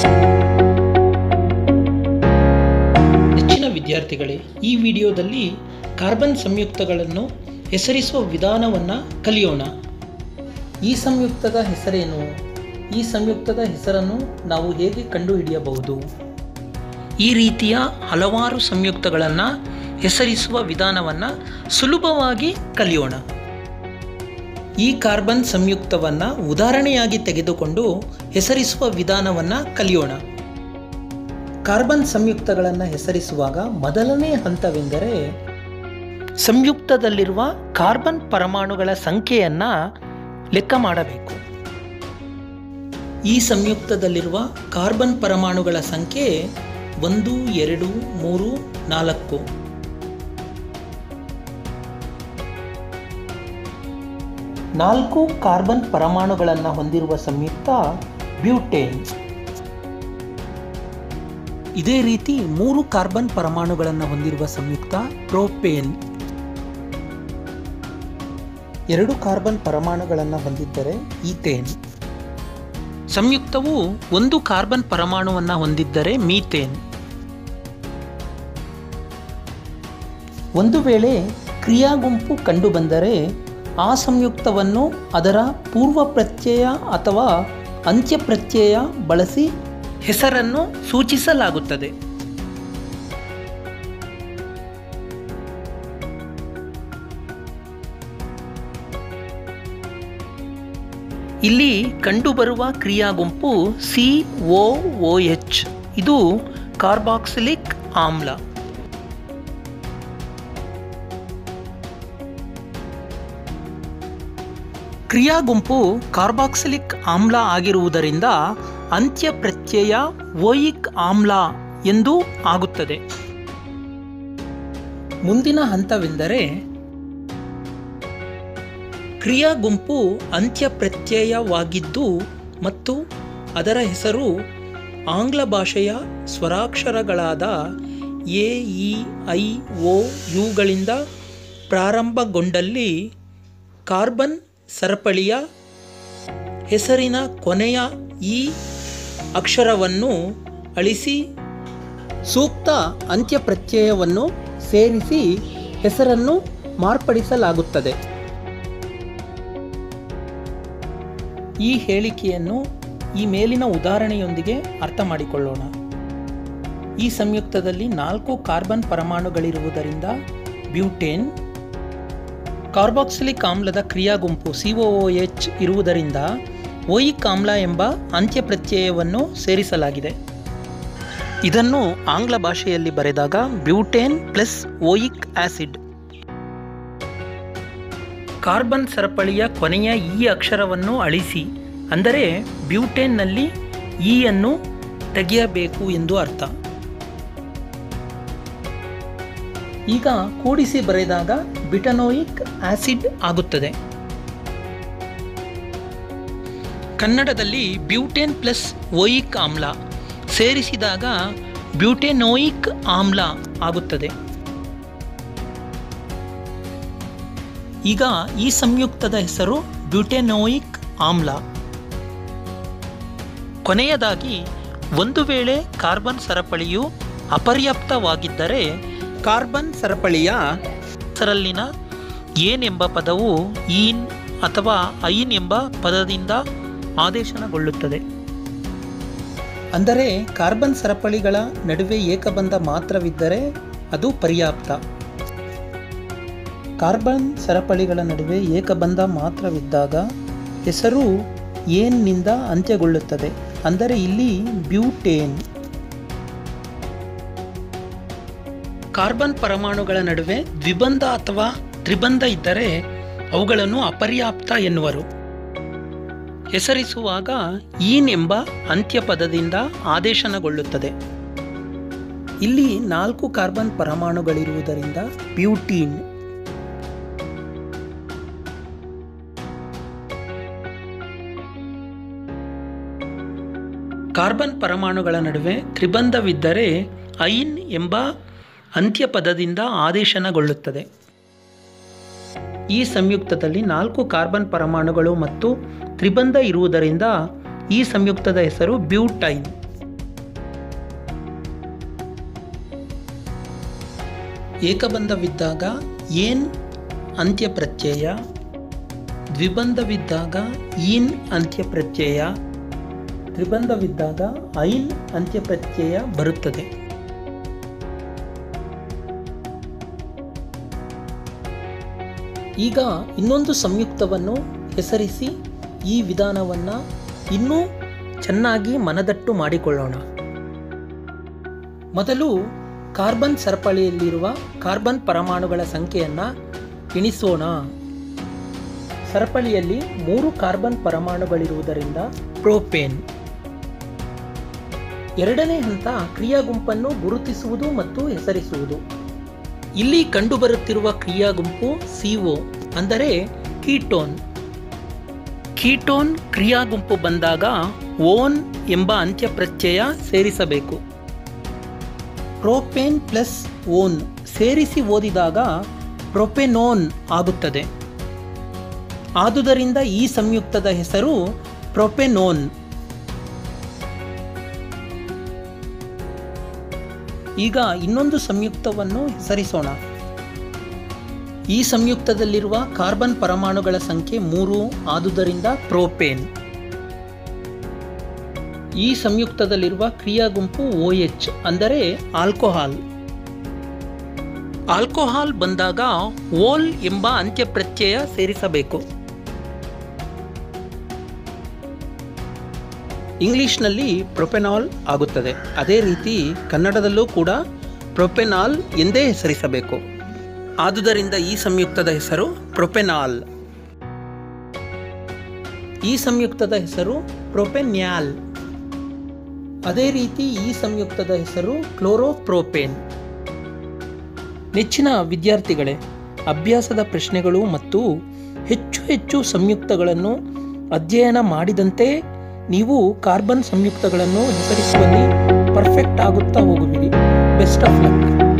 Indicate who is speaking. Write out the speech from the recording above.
Speaker 1: ಹೆಚ್ಚಿನ ವಿದ್ಯಾರ್ಥಿಗಳೇ ಈ ವಿಡಿಯೋದಲ್ಲಿ ಕಾರ್ಬನ್ ಸಂಯುಕ್ತಗಳನ್ನು ಹೆಸರಿಸುವ ವಿಧಾನವನ್ನು ಕಲಿಯೋಣ ಈ ಸಂಯುಕ್ತದ ಹೆಸರೇನು ಈ ಸಂಯುಕ್ತದ ಹೆಸರನ್ನು ನಾವು ಹೇಗೆ ಕಂಡುಹಿಡಿಯಬಹುದು ಈ ರೀತಿಯ ಹಲವಾರು ಸಂಯುಕ್ತಗಳನ್ನು ಹೆಸರಿಸುವ ವಿಧಾನವನ್ನು ಸುಲಭವಾಗಿ ಕಲಿಯೋಣ ಈ ಕಾರ್ಬನ್ ಸಂಯುಕ್ತವನ್ನು ಉದಾಹರಣೆಯಾಗಿ ತೆಗೆದುಕೊಂಡು ಹೆಸರಿಸುವ ವಿಧಾನವನ್ನು ಕಲಿಯೋಣ ಕಾರ್ಬನ್ ಸಂಯುಕ್ತಗಳನ್ನು ಹೆಸರಿಸುವಾಗ ಮೊದಲನೇ ಹಂತವೆಂದರೆ ಸಂಯುಕ್ತದಲ್ಲಿರುವ ಕಾರ್ಬನ್ ಪರಮಾಣುಗಳ ಸಂಖ್ಯೆಯನ್ನು ಲೆಕ್ಕ ಮಾಡಬೇಕು ಈ ಸಂಯುಕ್ತದಲ್ಲಿರುವ ಕಾರ್ಬನ್ ಪರಮಾಣುಗಳ ಸಂಖ್ಯೆ ಒಂದು ಎರಡು ಮೂರು ನಾಲ್ಕು ನಾಲ್ಕು ಕಾರ್ಬನ್ ಪರಮಾಣುಗಳನ್ನು ಹೊಂದಿರುವ ಸಂಯುಕ್ತ ಬ್ಯೂಟೇನ್ ಇದೇ ರೀತಿ ಮೂರು ಕಾರ್ಬನ್ ಪರಮಾಣುಗಳನ್ನು ಹೊಂದಿರುವ ಸಂಯುಕ್ತ ಪ್ರೋಪೇನ್ ಎರಡು ಕಾರ್ಬನ್ ಪರಮಾಣುಗಳನ್ನು ಹೊಂದಿದ್ದರೆ ಈಥೇನ್ ಸಂಯುಕ್ತವು ಒಂದು ಕಾರ್ಬನ್ ಪರಮಾಣುವನ್ನು ಹೊಂದಿದ್ದರೆ ಮೀಥೇನ್ ಒಂದು ವೇಳೆ ಕ್ರಿಯಾ ಗುಂಪು ಕಂಡುಬಂದರೆ ಆ ಸಂಯುಕ್ತವನ್ನು ಅದರ ಪೂರ್ವ ಪ್ರತ್ಯಯ ಅಥವಾ ಅಂತ್ಯ ಪ್ರತ್ಯಯ ಬಳಸಿ ಹೆಸರನ್ನು ಸೂಚಿಸಲಾಗುತ್ತದೆ ಇಲ್ಲಿ ಕಂಡುಬರುವ ಕ್ರಿಯಾ ಗುಂಪು ಸಿ ಒ ಒ ಎಚ್ ಇದು ಕಾರ್ಬಾಕ್ಸಿಲಿಕ್ ಆಮ್ಲ ಕ್ರಿಯಾ ಗುಂಪು ಕಾರ್ಬಾಕ್ಸಿಲಿಕ್ ಆಮ್ಲ ಆಗಿರುವುದರಿಂದ ಅಂತ್ಯ ಪ್ರತ್ಯಯ ಓಯಿಕ್ ಆಮ್ಲ ಎಂದು ಆಗುತ್ತದೆ ಮುಂದಿನ ಹಂತವೆಂದರೆ ಕ್ರಿಯಾ ಗುಂಪು ಅಂತ್ಯ ಪ್ರತ್ಯಯವಾಗಿದ್ದು ಮತ್ತು ಅದರ ಹೆಸರು ಆಂಗ್ಲ ಭಾಷೆಯ ಸ್ವರಾಕ್ಷರಗಳಾದ ಎ ಇ ಐ ಒ ಯುಗಳಿಂದ ಪ್ರಾರಂಭಗೊಂಡಲ್ಲಿ ಕಾರ್ಬನ್ ಸರಪಳಿಯ ಹೆಸರಿನ ಕೊನೆಯ ಈ ಅಕ್ಷರವನ್ನು ಅಳಿಸಿ ಸೂಕ್ತ ಅಂತ್ಯ ಪ್ರತ್ಯಯವನ್ನು ಸೇರಿಸಿ ಹೆಸರನ್ನು ಮಾರ್ಪಡಿಸಲಾಗುತ್ತದೆ ಈ ಹೇಳಿಕೆಯನ್ನು ಈ ಮೇಲಿನ ಉದಾಹರಣೆಯೊಂದಿಗೆ ಅರ್ಥ ಮಾಡಿಕೊಳ್ಳೋಣ ಈ ಸಂಯುಕ್ತದಲ್ಲಿ ನಾಲ್ಕು ಕಾರ್ಬನ್ ಪರಮಾಣುಗಳಿರುವುದರಿಂದ ಬ್ಯೂಟೇನ್ ಕಾರ್ಬಾಕ್ಸಿಲಿಕ್ ಆಮ್ಲದ ಕ್ರಿಯಾ ಗುಂಪು ಸಿಒಒಎಚ್ ಇರುವುದರಿಂದ ಓಯಿಕ್ ಆಮ್ಲ ಎಂಬ ಅಂತ್ಯ ಪ್ರತ್ಯಯವನ್ನು ಸೇರಿಸಲಾಗಿದೆ ಇದನ್ನು ಆಂಗ್ಲ ಭಾಷೆಯಲ್ಲಿ ಬರೆದಾಗ butane plus oic acid carbon ಸರಪಳಿಯ ಕೊನೆಯ ಈ ಅಕ್ಷರವನ್ನು ಅಳಿಸಿ ಅಂದರೆ ಬ್ಯೂಟೇನ್ನಲ್ಲಿ ಈ ಅನ್ನು ತೆಗೆಯಬೇಕು ಎಂದು ಅರ್ಥ ಈಗ ಕೂಡಿಸಿ ಬರೆದಾಗ ಬಿಟನೋಯಿಕ್ ಆಸಿಡ್ ಆಗುತ್ತದೆ ಕನ್ನಡದಲ್ಲಿ ಬ್ಯೂಟೇನ್ ಪ್ಲಸ್ ಓಯಿಕ್ ಆಮ್ಲ ಸೇರಿಸಿದಾಗ ಬ್ಯೂಟೆನೋಯಿಕ್ ಆಮ್ಲ ಆಗುತ್ತದೆ ಈಗ ಈ ಸಂಯುಕ್ತದ ಹೆಸರು ಬ್ಯೂಟೆನೋಯಿಕ್ ಆಮ್ಲ ಕೊನೆಯದಾಗಿ ಒಂದು ವೇಳೆ ಕಾರ್ಬನ್ ಸರಪಳಿಯು ಅಪರ್ಯಾಪ್ತವಾಗಿದ್ದರೆ ಕಾರ್ಬನ್ ಸರಪಳಿಯ ಹೆಸರಲ್ಲಿನ ಏನ್ ಎಂಬ ಪದವು ಈನ್ ಅಥವಾ ಐನ್ ಎಂಬ ಪದದಿಂದ ಆದೇಶನಗೊಳ್ಳುತ್ತದೆ ಅಂದರೆ ಕಾರ್ಬನ್ ಸರಪಳಿಗಳ ನಡುವೆ ಏಕಬಂಧ ಮಾತ್ರವಿದ್ದರೆ ಅದು ಪರ್ಯಾಪ್ತ ಕಾರ್ಬನ್ ಸರಪಳಿಗಳ ನಡುವೆ ಏಕಬಂಧ ಮಾತ್ರವಿದ್ದಾಗ ಹೆಸರು ಏನ್ನಿಂದ ಅಂತ್ಯಗೊಳ್ಳುತ್ತದೆ ಅಂದರೆ ಇಲ್ಲಿ ಬ್ಯೂಟೇನ್ ಕಾರ್ಬನ್ ಪರಮಾಣುಗಳ ನಡುವೆ ದ್ವಿಬಂಧ ಅಥವಾ ತ್ರಿಬಂಧ ಇದ್ದರೆ ಅವುಗಳನ್ನು ಅಪರ್ಯಾಪ್ತ ಎನ್ನುವರು ಹೆಸರಿಸುವಾಗ ಈನ್ ಎಂಬ ಅಂತ್ಯಪದದಿಂದ ಆದೇಶನಗೊಳ್ಳುತ್ತದೆ ಇಲ್ಲಿ ನಾಲ್ಕು ಕಾರ್ಬನ್ ಪರಮಾಣುಗಳಿರುವುದರಿಂದ ಬ್ಯೂಟೀನ್ ಕಾರ್ಬನ್ ಪರಮಾಣುಗಳ ನಡುವೆ ತ್ರಿಬಂಧವಿದ್ದರೆ ಐನ್ ಎಂಬ ಅಂತ್ಯಪದದಿಂದ ಆದೇಶನಗೊಳ್ಳುತ್ತದೆ ಈ ಸಂಯುಕ್ತದಲ್ಲಿ ನಾಲ್ಕು ಕಾರ್ಬನ್ ಪರಮಾಣುಗಳು ಮತ್ತು ತ್ರಿಬಂಧ ಇರುವುದರಿಂದ ಈ ಸಂಯುಕ್ತದ ಹೆಸರು ಬ್ಯೂಟೈನ್ ಏಕಬಂಧವಿದ್ದಾಗ ಏನ್ ಅಂತ್ಯ ಪ್ರತ್ಯಯ ದ್ವಿಬಂಧವಿದ್ದಾಗ ಈನ್ ಅಂತ್ಯ ಪ್ರತ್ಯಯ ತ್ರಿಬಂಧವಿದ್ದಾಗ ಐನ್ ಅಂತ್ಯ ಪ್ರತ್ಯಯ ಬರುತ್ತದೆ ಈಗ ಇನ್ನೊಂದು ಸಂಯುಕ್ತವನ್ನು ಹೆಸರಿಸಿ ಈ ವಿಧಾನವನ್ನು ಇನ್ನೂ ಚೆನ್ನಾಗಿ ಮನದಟ್ಟು ಮಾಡಿಕೊಳ್ಳೋಣ ಮೊದಲು ಕಾರ್ಬನ್ ಸರಪಳಿಯಲ್ಲಿರುವ ಕಾರ್ಬನ್ ಪರಮಾಣುಗಳ ಸಂಖ್ಯೆಯನ್ನು ಎಣಿಸೋಣ ಸರಪಳಿಯಲ್ಲಿ ಮೂರು ಕಾರ್ಬನ್ ಪರಮಾಣುಗಳಿರುವುದರಿಂದ ಪ್ರೋಪೇನ್ ಎರಡನೇ ಹಂತ ಕ್ರಿಯಾ ಗುಂಪನ್ನು ಗುರುತಿಸುವುದು ಮತ್ತು ಹೆಸರಿಸುವುದು ಇಲ್ಲಿ ಕಂಡುಬರುತ್ತಿರುವ ಕ್ರಿಯಾ ಗುಂಪು ಸಿಒ ಅಂದರೆ ಕೀಟೋನ್ ಕೀಟೋನ್ ಕ್ರಿಯಾ ಗುಂಪು ಬಂದಾಗ ಓನ್ ಎಂಬ ಅಂತ್ಯ ಪ್ರತ್ಯಯ ಸೇರಿಸಬೇಕು ಪ್ರೋಪೇನ್ ಪ್ಲಸ್ ಓನ್ ಸೇರಿಸಿ ಓದಿದಾಗ ಪ್ರೊಪೆನೋನ್ ಆಗುತ್ತದೆ ಆದುದರಿಂದ ಈ ಸಂಯುಕ್ತದ ಹೆಸರು ಪ್ರೊಪೆನೋನ್ ಈಗ ಇನ್ನೊಂದು ಸಂಯುಕ್ತವನ್ನು ಹೆಸರಿಸೋಣ ಈ ಸಂಯುಕ್ತದಲ್ಲಿರುವ ಕಾರ್ಬನ್ ಪರಮಾಣುಗಳ ಸಂಖ್ಯೆ ಮೂರು ಆದುದರಿಂದ ಪ್ರೋಪೇನ್ ಈ ಸಂಯುಕ್ತದಲ್ಲಿರುವ ಕ್ರಿಯಾ ಗುಂಪು ಓ ಎಚ್ ಅಂದರೆ ಆಲ್ಕೋಹಾಲ್ ಆಲ್ಕೋಹಾಲ್ ಬಂದಾಗ ಓಲ್ ಎಂಬ ಅಂತ್ಯ ಪ್ರತ್ಯಯ ಸೇರಿಸಬೇಕು ಇಂಗ್ಲಿಷ್ನಲ್ಲಿ ಪ್ರೊಪೆನಾಲ್ ಆಗುತ್ತದೆ ಅದೇ ರೀತಿ ಕನ್ನಡದಲ್ಲೂ ಕೂಡ ಪ್ರೊಪೆನಾಲ್ ಎಂದೇ ಹೆಸರಿಸಬೇಕು ಆದುದರಿಂದ ಈ ಸಂಯುಕ್ತದ ಹೆಸರು ಪ್ರೊಪೆನಾಲ್ ಈ ಸಂಯುಕ್ತದ ಹೆಸರು ಪ್ರೊಪೆನ್ಯಾಲ್ ಅದೇ ರೀತಿ ಈ ಸಂಯುಕ್ತದ ಹೆಸರು ಕ್ಲೋರೋಪ್ರೋಪೇನ್ ನೆಚ್ಚಿನ ವಿದ್ಯಾರ್ಥಿಗಳೇ ಅಭ್ಯಾಸದ ಪ್ರಶ್ನೆಗಳು ಮತ್ತು ಹೆಚ್ಚು ಹೆಚ್ಚು ಸಂಯುಕ್ತಗಳನ್ನು ಅಧ್ಯಯನ ಮಾಡಿದಂತೆ ನೀವು ಕಾರ್ಬನ್ ಸಂಯುಕ್ತಗಳನ್ನು ಹೆಸರಿಸುವಲ್ಲಿ ಪರ್ಫೆಕ್ಟ್ ಆಗುತ್ತಾ ಹೋಗುವಿರಿ ಬೆಸ್ಟ್ ಆಫ್ ಲಕ್